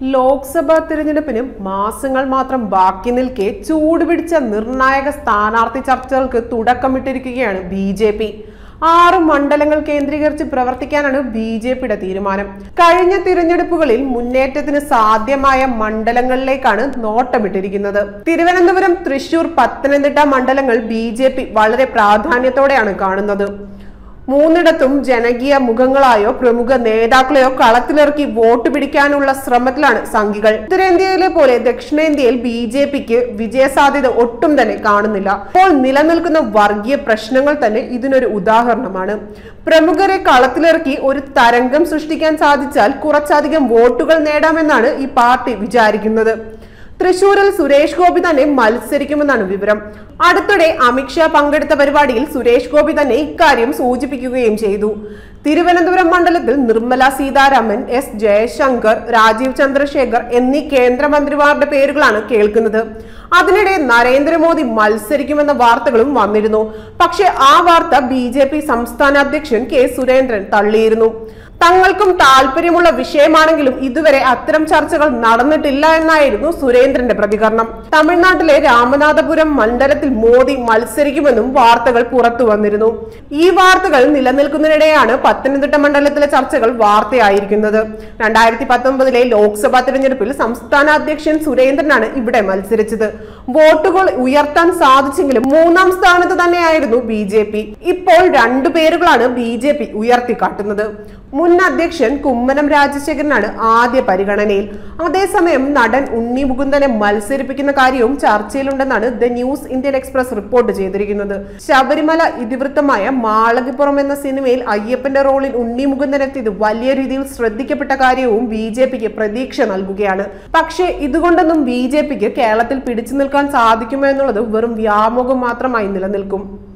ലോക്സഭാ തിരഞ്ഞെടുപ്പിന് മാസങ്ങൾ മാത്രം ബാക്കി നിൽക്കെ ചൂടുപിടിച്ച നിർണായക സ്ഥാനാർത്ഥി ചർച്ചകൾക്ക് തുടക്കമിട്ടിരിക്കുകയാണ് ബി ജെ പി ആറ് മണ്ഡലങ്ങൾ കേന്ദ്രീകരിച്ച് പ്രവർത്തിക്കാനാണ് ബി ജെ പിയുടെ തീരുമാനം കഴിഞ്ഞ തിരഞ്ഞെടുപ്പുകളിൽ മുന്നേറ്റത്തിന് സാധ്യമായ മണ്ഡലങ്ങളിലേക്കാണ് നോട്ടമിട്ടിരിക്കുന്നത് തിരുവനന്തപുരം തൃശൂർ പത്തനംതിട്ട മണ്ഡലങ്ങൾ ബി വളരെ പ്രാധാന്യത്തോടെയാണ് കാണുന്നത് മൂന്നിടത്തും ജനകീയ മുഖങ്ങളായോ പ്രമുഖ നേതാക്കളെയോ കളത്തിലിറക്കി വോട്ട് പിടിക്കാനുള്ള ശ്രമത്തിലാണ് സംഘികൾ ഉത്തരേന്ത്യയിലെ പോലെ ദക്ഷിണേന്ത്യയിൽ ബി ജെ പിക്ക് വിജയസാധ്യത ഒട്ടും തന്നെ കാണുന്നില്ല ഇപ്പോൾ നിലനിൽക്കുന്ന വർഗീയ പ്രശ്നങ്ങൾ തന്നെ ഇതിനൊരു ഉദാഹരണമാണ് പ്രമുഖരെ കളത്തിലിറക്കി ഒരു തരംഗം സൃഷ്ടിക്കാൻ സാധിച്ചാൽ കുറച്ചധികം വോട്ടുകൾ നേടാമെന്നാണ് ഈ പാർട്ടി വിചാരിക്കുന്നത് തൃശൂരിൽ സുരേഷ് ഗോപി തന്നെ മത്സരിക്കുമെന്നാണ് വിവരം അടുത്തിടെ അമിത്ഷാ പങ്കെടുത്ത പരിപാടിയിൽ സുരേഷ് ഗോപി തന്നെ ഇക്കാര്യം സൂചിപ്പിക്കുകയും ചെയ്തു തിരുവനന്തപുരം മണ്ഡലത്തിൽ നിർമ്മല സീതാരാമൻ എസ് ജയശങ്കർ രാജീവ് ചന്ദ്രശേഖർ എന്നീ കേന്ദ്രമന്ത്രിമാരുടെ പേരുകളാണ് കേൾക്കുന്നത് അതിനിടെ നരേന്ദ്രമോദി മത്സരിക്കുമെന്ന വാർത്തകളും വന്നിരുന്നു പക്ഷേ ആ വാർത്ത ബി സംസ്ഥാന അധ്യക്ഷൻ കെ സുരേന്ദ്രൻ തള്ളിയിരുന്നു തങ്ങൾക്കും താല്പര്യമുള്ള വിഷയമാണെങ്കിലും ഇതുവരെ അത്തരം ചർച്ചകൾ നടന്നിട്ടില്ല എന്നായിരുന്നു സുരേന്ദ്രന്റെ പ്രതികരണം തമിഴ്നാട്ടിലെ രാമനാഥപുരം മണ്ഡലത്തിൽ മോദി മത്സരിക്കുമെന്നും വാർത്തകൾ പുറത്തു വന്നിരുന്നു ഈ വാർത്തകൾ നിലനിൽക്കുന്നതിനിടെയാണ് പത്തനംതിട്ട മണ്ഡലത്തിലെ ചർച്ചകൾ വാർത്തയായിരിക്കുന്നത് രണ്ടായിരത്തി പത്തൊമ്പതിലെ ലോക്സഭാ തിരഞ്ഞെടുപ്പിൽ സംസ്ഥാന അധ്യക്ഷൻ സുരേന്ദ്രനാണ് ഇവിടെ മത്സരിച്ചത് വോട്ടുകൾ ഉയർത്താൻ സാധിച്ചെങ്കിലും മൂന്നാം സ്ഥാനത്ത് തന്നെയായിരുന്നു ബി ജെ പി ഇപ്പോൾ രണ്ടു പേരുകളാണ് ബി ജെ പി ഉയർത്തിക്കാട്ടുന്നത് മുൻ അധ്യക്ഷൻ കുമ്മനം രാജശേഖരനാണ് ആദ്യ പരിഗണനയിൽ അതേസമയം നടൻ ഉണ്ണി മുകുന്ദനെ മത്സരിപ്പിക്കുന്ന കാര്യവും ചർച്ചയിലുണ്ടെന്നാണ് The New Indian Express report ചെയ്തിരിക്കുന്നത് ശബരിമല ഇതിവൃത്തമായ മാളകിപ്പുറം എന്ന സിനിമയിൽ അയ്യപ്പന്റെ റോളിൽ ഉണ്ണി മുകുന്ദൻ എത്തിയത് വലിയ രീതിയിൽ ശ്രദ്ധിക്കപ്പെട്ട കാര്യവും ബി ജെ പിക്ക് പ്രതീക്ഷ നൽകുകയാണ് പക്ഷേ ഇതുകൊണ്ടൊന്നും ബി ജെ പിക്ക് കേരളത്തിൽ പിടിച്ചു നിൽക്കാൻ സാധിക്കുമോ എന്നുള്ളത് വെറും വ്യാമോഹം മാത്രമായി നിലനിൽക്കും